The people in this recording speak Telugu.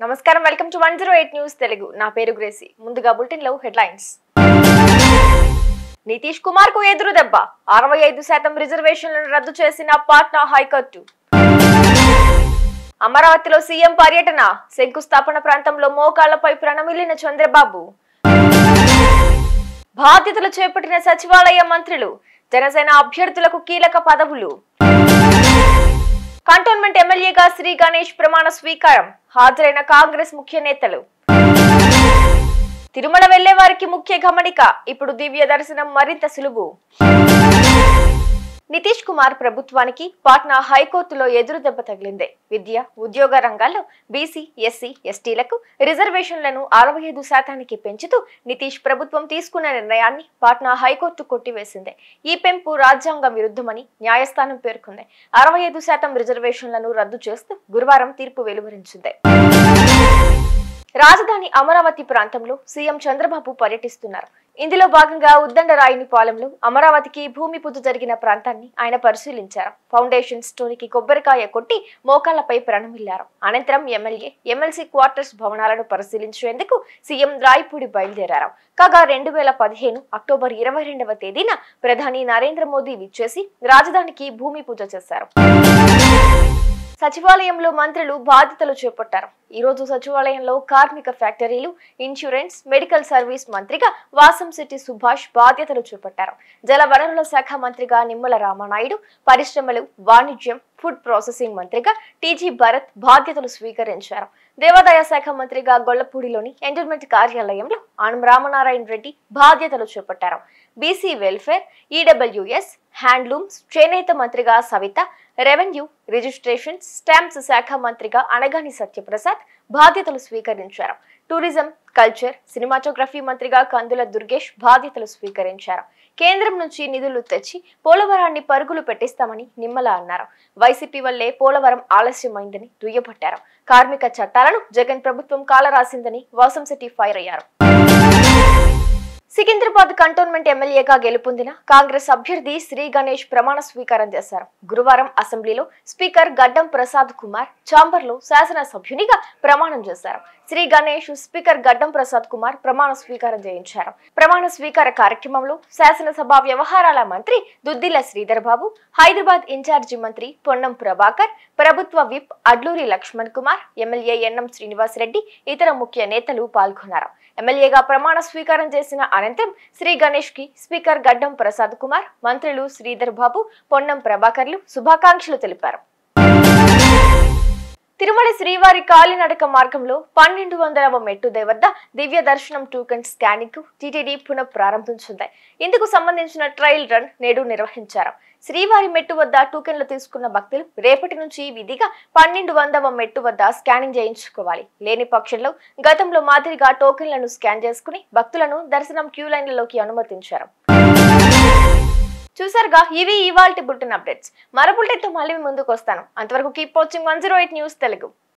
నమస్కారం welcome to one zero eight news Telugu నా పేరు గ్రేసి ముందుగా బులెటిన్ లో హెడ్లైన్స్ నితీష్ కుమార్ కు ఎదురు దెబ్బ అరవై ఐదు శాతం రిజర్వేషన్లను రద్దు చేసిన పాట్నా హైకోర్టు అమరావతిలో సీఎం పర్యటన శంకుస్థాపన ప్రాంతంలో మోకాళ్లపై ప్రణమిల్లిన చంద్రబాబు బాధ్యతలు చేపట్టిన సచివాలయ మంత్రులు జనసేన అభ్యర్థులకు కీలక పదవులు కంటోన్మెంట్ ఎమ్మెల్యేగా శ్రీ గణేష్ ప్రమాణ స్వీకారం హాజరైన కాంగ్రెస్ ముఖ్య నేతలు తిరుమల వెళ్లే వారికి ముఖ్య గమనిక ఇప్పుడు దివ్య దర్శనం మరింత సులువు నితీష్ కుమార్ ప్రభుత్వానికి పాట్నా హైకోర్టులో ఎదురు దెబ్బ తగిలింది విద్య ఉద్యోగ రంగాల్లో బీసీ ఎస్సీ ఎస్టీలకు రిజర్వేషన్లను అరవై ఐదు శాతానికి పెంచుతూ నితీష్ ప్రభుత్వం తీసుకున్న నిర్ణయాన్ని పాట్నా హైకోర్టు కొట్టివేసింది ఈ పెంపు రాజ్యాంగ విరుద్ధమని న్యాయస్థానం పేర్కొంది అరవై ఐదు శాతం రిజర్వేషన్లను రద్దు చేస్తూ గురువారం తీర్పు వెలువరించింది రాజధాని అమరావతి ప్రాంతంలో సీఎం చంద్రబాబు పర్యటిస్తున్నారు ఇందులో భాగంగా ఉద్దండరాయుని పాలెంలో అమరావతికి భూమి పూజ జరిగిన ప్రాంతాన్ని ఆయన పరిశీలించారు ఫౌండేషన్ స్టోనికి కొబ్బరికాయ కొట్టి మోకాళ్లపై ప్రణమిల్లారు అనంతరం ఎమ్మెల్యే ఎమ్మెల్సీ క్వార్టర్స్ భవనాలను పరిశీలించేందుకు సీఎం రాయపూడి బయలుదేరారు కాగా రెండు వేల పదిహేను అక్టోబర్ ఇరవై రెండవ తేదీన ప్రధాని నరేంద్ర మోదీ విచ్చేసి రాజధానికి భూమి పూజ చేశారు సచివాలయంలో మంత్రులు బాధ్యతలు చేపట్టారు ఈ రోజు సచివాలయంలో కార్మిక ఫ్యాక్టరీలు ఇన్సూరెన్స్ మెడికల్ సర్వీస్ మంత్రిగా వాసంశెట్టి సుభాష్ బాధ్యతలు చేపట్టారు జల వనరుల శాఖ మంత్రిగా నిమ్మల రామనాయుడు పరిశ్రమలు వాణిజ్యం ఫుడ్ ప్రాసెసింగ్ మంత్రిగా టీజీ భరత్ బాధ్యతలు స్వీకరించారు దేవాదాయ శాఖ మంత్రిగా గొల్లపూడిలోని ఎండోర్మెంట్ కార్యాలయంలో ఆనం రామనారాయణ రెడ్డి బాధ్యతలు చేపట్టారు బీసీ వెల్ఫేర్ ఈడబ్ల్యూఎస్ హ్యాండ్లూమ్స్ చేనేత మంత్రిగా సవిత రెవెన్యూ రిజిస్ట్రేషన్ స్టాంప్స్ శాఖ మంత్రిగా అనగాని సత్యప్రసాద్ బాధ్యతలు స్వీకరించారు టూరిజం కల్చర్ సినిమాటోగ్రఫీ మంత్రిగా కందుల దుర్గేష్ బాధ్యతలు స్వీకరించారు కేంద్రం నుంచి నిధులు తెచ్చి పోలవరాన్ని పరుగులు పెట్టిస్తామని నిమ్మల అన్నారు వైసీపీ వల్లే పోలవరం ఆలస్యమైందని దుయ్యబట్టారు కార్మిక చట్టాలను జగన్ ప్రభుత్వం కాలరాసిందని వాసంశెట్టి ఫైర్ అయ్యారు సికింద్రాబాద్ కంటోన్మెంట్ ఎమ్మెల్యేగా గెలుపొందిన కాంగ్రెస్ అభ్యర్థి శ్రీ గణేష్ ప్రమాణ స్వీకారం చేశారు గురువారం అసెంబ్లీలో స్పీకర్ గడ్డం ప్రసాద్ కుమార్ చాంబర్లో శాసనసభ్యునిగా ప్రమాణం చేశారు శ్రీ గణేష్ స్పీకర్ గడ్డం ప్రసాద్ కుమార్ ప్రమాణ స్వీకారం చేయించారు ప్రమాణ స్వీకార కార్యక్రమంలో శాసనసభ వ్యవహారాల మంత్రి దుద్దిల శ్రీధర్ బాబు హైదరాబాద్ ఇన్ఛార్జి మంత్రి పొన్నం ప్రభాకర్ ప్రభుత్వ విప్ అడ్లూరి లక్ష్మణ్ కుమార్ ఎమ్మెల్యే ఎన్నం శ్రీనివాస్ రెడ్డి ఇతర ముఖ్య నేతలు పాల్గొన్నారు ఎమ్మెల్యేగా ప్రమాణ స్వీకారం చేసిన అనంతరం శ్రీ గణేష్ కి స్పీకర్ గడ్డం ప్రసాద్ కుమార్ మంత్రులు శ్రీధర్ బాబు పొన్నం ప్రభాకర్లు శుభాకాంక్షలు తెలిపారు తిరుమల శ్రీవారి కాలినడక మార్గంలో పన్నెండు వందలవ మెట్టు వద్ద దివ్య దర్శనం టోకెన్ స్కానింగ్ కు టీటీడీ పునః ప్రారంభించింది ఇందుకు సంబంధించిన ట్రయల్ రన్ నేడు నిర్వహించారు శ్రీవారి మెట్టు వద్ద టోకెన్లు తీసుకున్న భక్తులు రేపటి నుంచి విధిగా పన్నెండు వందవ మెట్టు వద్ద స్కానింగ్ చేయించుకోవాలి లేని పక్షంలో గతంలో మాదిరిగా టోకెన్లను స్కాన్ చేసుకుని భక్తులను దర్శనం క్యూ లైన్లలోకి అనుమతించారు చూసారుగా ఇవి ఇవాల్టి బులెటిన్ అప్డేట్స్ మరో బులెటిన్ తో మళ్ళీ మీ ముందుకు వస్తాను అంతవరకు keep watching one zero eight news Telugu